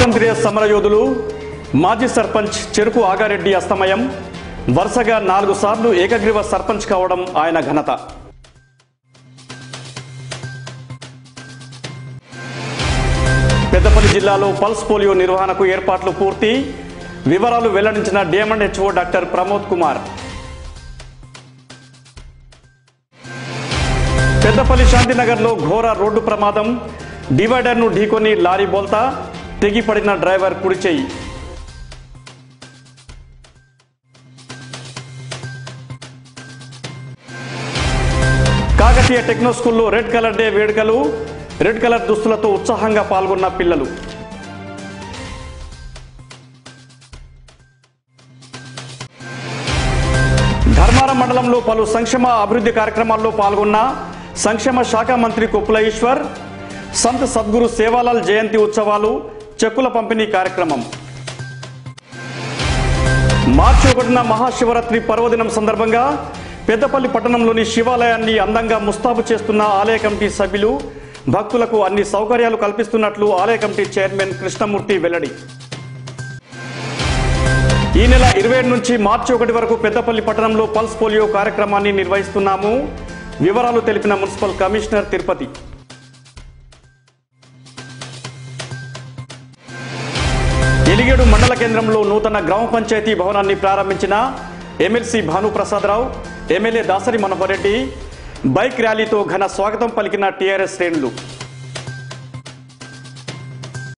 స్వాతంత్ర్య సమరయోధులు మాజీ సర్పంచ్ చెరుకు ఆగారెడ్డి అస్తమయం వరుసగా నాలుగు సార్లు ఏకగ్రీవ సర్పంచ్ కావడం ఆయన ఘనత పెద్దపల్లి జిల్లాలో పల్స్ పోలియో నిర్వహణకు ఏర్పాట్లు పూర్తి వివరాలు వెల్లడించిన DM and HO doctor Pramod Kumar Peddapalli శాంతినగర్లో ఘోర రోడ్డు ప్రమాదం డివైడర్ను ఢీకొని లారీ బోల్తా తెగిపడిన డ్రైవర్ కుడి చెయ్యి కాకతీయ టెక్నో స్కూల్లో రెడ్ కలర్ డే వేడుకలు రెడ్ కలర్ దుస్తులతో ఉత్సాహంగా పాల్గొన్న పిల్లలు ధర్మారం మండలంలో పలు సంక్షేమ అభివృద్ధి కార్యక్రమాల్లో పాల్గొన్న సంక్షేమ శాఖ మంత్రి కొప్పుల ఈశ్వర్ సంత్ సద్గురు సేవాలాల్ జయంతి ఉత్సవాలు చెక్కుల పంపిణీ కార్యక్రమం మార్చి ఒకటిన మహాశివరాత్రి పర్వదినం సందర్భంగా పెద్దపల్లి పట్టణంలోని శివాలయాన్ని అందంగా ముస్తాబు చేస్తున్న ఆలయ కమిటీ సభ్యులు భక్తులకు అన్ని సౌకర్యాలు కల్పిస్తున్నట్లు ఆలయ కమిటీ చైర్మన్ కృష్ణమూర్తి వెల్లడి ఈ నెల ఇరవై ఏడు నుంచి మార్చి ఒకటి వరకు పెద్దపల్లి పట్టణంలో పల్స్ పోలియో కార్యక్రమాన్ని నిర్వహిస్తున్నాము వివరాలు తెలిపిన మున్సిపల్ కమిషనర్ తిరుపతి ఎలిగేడు మండల కేంద్రంలో నూతన గ్రామ పంచాయతీ భవనాన్ని ప్రారంభించిన MLC Bhanu Prasad Rao MLA Dasari Manohar Reddy bike ర్యాలీతో ఘన స్వాగతం పలికిన టీఆర్ఎస్ శ్రేణులు